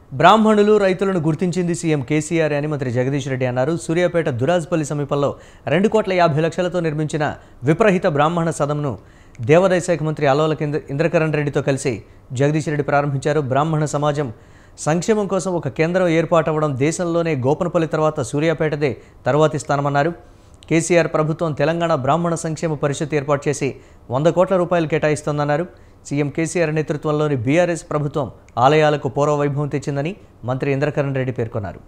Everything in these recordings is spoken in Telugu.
బ్రాహ్మణులు రైతులను గుర్తించింది సీఎం కేసీఆర్ అని మంత్రి జగదీష్ రెడ్డి అన్నారు సూర్యాపేట దురాజ్పల్లి సమీపంలో రెండు కోట్ల యాభై లక్షలతో నిర్మించిన విప్రహిత బ్రాహ్మణ సదంను దేవాదాయ శాఖ మంత్రి అలవల కింద ఇంద్రకరణ్ రెడ్డితో కలిసి జగదీష్ రెడ్డి ప్రారంభించారు బ్రాహ్మణ సమాజం సంక్షేమం కోసం ఒక కేంద్రం ఏర్పాటు అవ్వడం దేశంలోనే గోపనపల్లి తర్వాత సూర్యాపేటదే తర్వాతి స్థానమన్నారు కేసీఆర్ ప్రభుత్వం తెలంగాణ బ్రాహ్మణ సంక్షేమ పరిషత్ ఏర్పాటు చేసి వంద కోట్ల రూపాయలు కేటాయిస్తోందన్నారు సీఎం కేసీఆర్ నేతృత్వంలోని బీఆర్ఎస్ ప్రభుత్వం ఆలయాలకు పూర్వ వైభవం తెచ్చిందని మంత్రి ఇంద్రకరణ్ రెడ్డి పేర్కొన్నారు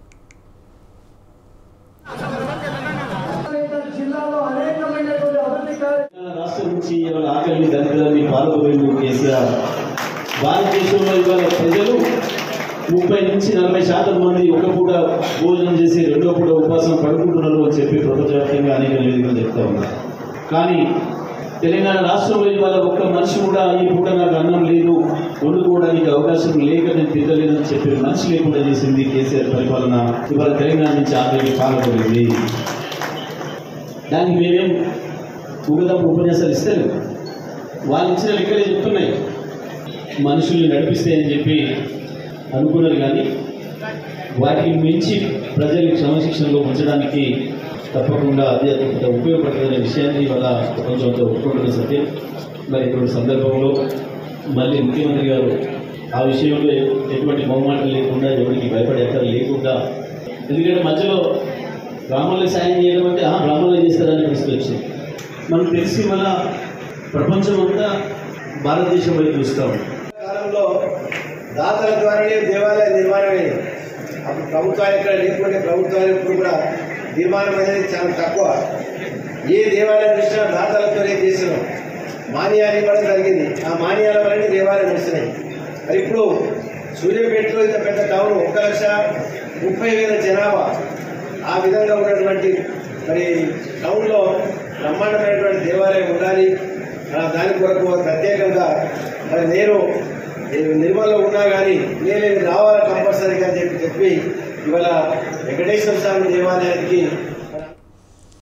రాష్ట్రం నుంచి ఇవాళ ఆకలిని దరిద్రాన్ని పాల్గొలేదు కేసీఆర్ భారతదేశంలో ఇవాళ ప్రజలు ముప్పై నుంచి నలభై శాతం మంది ఒక పూట భోజనం చేసి రెండో పూట ఉపవాసం పడుకుంటున్నారు అని చెప్పి ప్రపంచవ్యాప్తంగా అనేక నివేదికలు చెప్తా ఉన్నారు కానీ తెలంగాణ రాష్ట్రంలో ఇవాళ ఒక్క మనిషి కూడా ఈ పూట నాకు అన్నం లేదు వండుకోవడానికి అవకాశం లేక నేను తినలేదని చెప్పి మనిషి లేకుండా చేసింది కేసీఆర్ పరిపాలన ఇవాళ తెలంగాణ నుంచి ఆకలికి పాల్గొలేదు దానికి మేమేం ఊగదాపు ఉపన్యాసాలు ఇస్తారు వాళ్ళు ఇచ్చిన లెక్కలే చెప్తున్నాయి మనుషుల్ని నడిపిస్తాయని చెప్పి అనుకున్నారు కానీ వాటికి మించి ప్రజల్ని క్రమశిక్షణలో ఉంచడానికి తప్పకుండా ఆధ్యాత్మికత ఉపయోగపడుతుందనే విషయాన్ని వాళ్ళ ప్రపంచంతో ఒప్పుకుంటున్న సత్యం మరి ఇటువంటి సందర్భంలో మళ్ళీ ముఖ్యమంత్రి గారు ఆ విషయంలో ఎటువంటి మొహమాటం లేకుండా ఎవరికి భయపడే అక్కడ లేకుండా ఎందుకంటే మధ్యలో బ్రాహ్మణులకు సాయం చేయడం అంటే ఆ బ్రాహ్మణులు చేస్తారని పరిస్థితి వచ్చింది మనకు తెలిసి మన ప్రపంచం అంతా భారతదేశం వైపు చూస్తూ ఉంది కాలంలో దాతల ద్వారానే దేవాలయ నిర్మాణమైంది అప్పుడు ప్రభుత్వాలు ఎక్కడ లేకుంటే ప్రభుత్వాలు ఇప్పుడు కూడా నిర్మాణం అనేది చాలా తక్కువ ఏ దేవాలయం చూసినా దాతలతోనే చేసినాం మాన్యాలు ఇవ్వడం జరిగింది ఆ మాన్యాల వల్లనే దేవాలయం వస్తున్నాయి మరి ఇప్పుడు సూర్యాపేటలో ఇంత పెద్ద టౌన్ ఒక లక్ష ముప్పై వేల జనాభా ఆ విధంగా ఉన్నటువంటి మరి టౌన్లో బ్రహ్మాండమైనటువంటి దేవాలయం ఉండాలి ఆ దాని కొరకు ప్రత్యేకంగా మరి నేను నేను నిర్మల్లో ఉన్నా కానీ నేను రావాలి కంపల్సరీగా అని చెప్పి చెప్పి ఇవాళ వెంకటేశ్వర స్వామి దేవాలయానికి